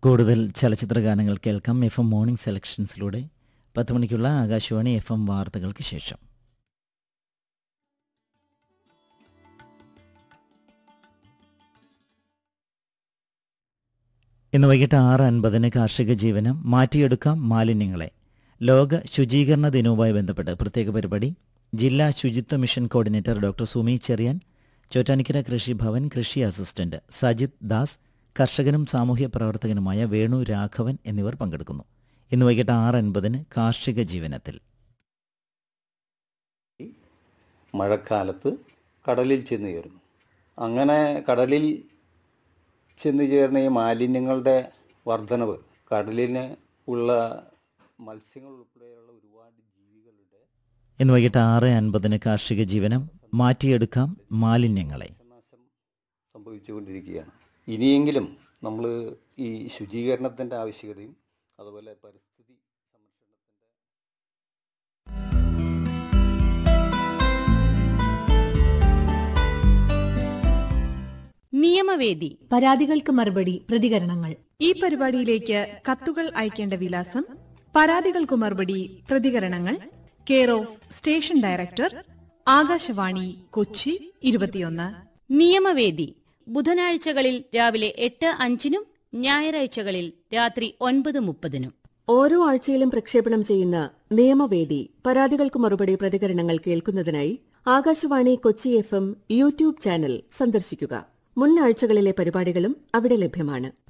കൂടുതൽ ചലച്ചിത്ര ഗാനങ്ങൾ കേൾക്കാം എഫ് എം മോർണിംഗ് സെലക്ഷൻസിലൂടെ പത്ത് മണിക്കുള്ള ആകാശവാണി എഫ് എം വാർത്തകൾക്ക് ശേഷം ഇന്ന് വൈകിട്ട് ആറ് അൻപതിന് കാർഷിക ജീവനം മാറ്റിയെടുക്കാം മാലിന്യങ്ങളെ ലോക ശുചീകരണ ദിനവുമായി ബന്ധപ്പെട്ട് പ്രത്യേക പരിപാടി ജില്ലാ ശുചിത്വ mission coordinator doctor Sumi Cherian Chottanikkara Krishibhavan കൃഷി അസിസ്റ്റന്റ് സജിത് ദാസ് കർഷകനും സാമൂഹ്യ പ്രവർത്തകനുമായ വേണു രാഘവൻ എന്നിവർ പങ്കെടുക്കുന്നു ഇന്ന് വൈകിട്ട് ആറ് അൻപതിന് കാർഷിക ജീവനത്തിൽ മഴക്കാലത്ത് കടലിൽ ചെന്ന് ചേരുന്നു അങ്ങനെ കടലിൽ ചെന്ന് ചേർന്ന ഈ മാലിന്യങ്ങളുടെ വർധനവ് കടലിന് ഉള്ള മത്സ്യങ്ങൾ ഉൾപ്പെടെയുള്ള ഒരുപാട് ജീവികളുടെ ഇന്ന് വൈകിട്ട് ആറ് അൻപതിന് കാർഷിക ജീവനം മാറ്റിയെടുക്കാം മാലിന്യങ്ങളെ നാശം സംഭവിച്ചുകൊണ്ടിരിക്കുകയാണ് ഇനിയെങ്കിലും നമ്മൾ ഈ ശുചീകരണത്തിൻ്റെ ആവശ്യകതയും അതുപോലെ പരിസ്ഥിതി സംരക്ഷണത്തിൻ്റെ നിയമവേദി പരാതികൾക്ക് മറുപടി പ്രതികരണങ്ങൾ ഈ പരിപാടിയിലേക്ക് കത്തുകൾ അയക്കേണ്ട വിലാസം പരാതികൾക്കു മറുപടി പ്രതികരണങ്ങൾ care of station director Akashvani Kochi ഇരുപത്തിയൊന്ന് നിയമവേദി ബുധനാഴ്ചകളിൽ രാവിലെ എട്ട് അഞ്ചിനും ഞായറാഴ്ചകളിൽ രാത്രി ഒൻപത് മുപ്പതിനും ഓരോ ആഴ്ചയിലും പ്രക്ഷേപണം ചെയ്യുന്ന നിയമവേദി പരാതികൾക്ക് മറുപടി പ്രതികരണങ്ങൾ കേൾക്കുന്നതിനായി Akashvani Kochi F M YouTube channel സന്ദർശിക്കുക മുൻ ആഴ്ചകളിലെ പരിപാടികളും അവിടെ ലഭ്യമാണ്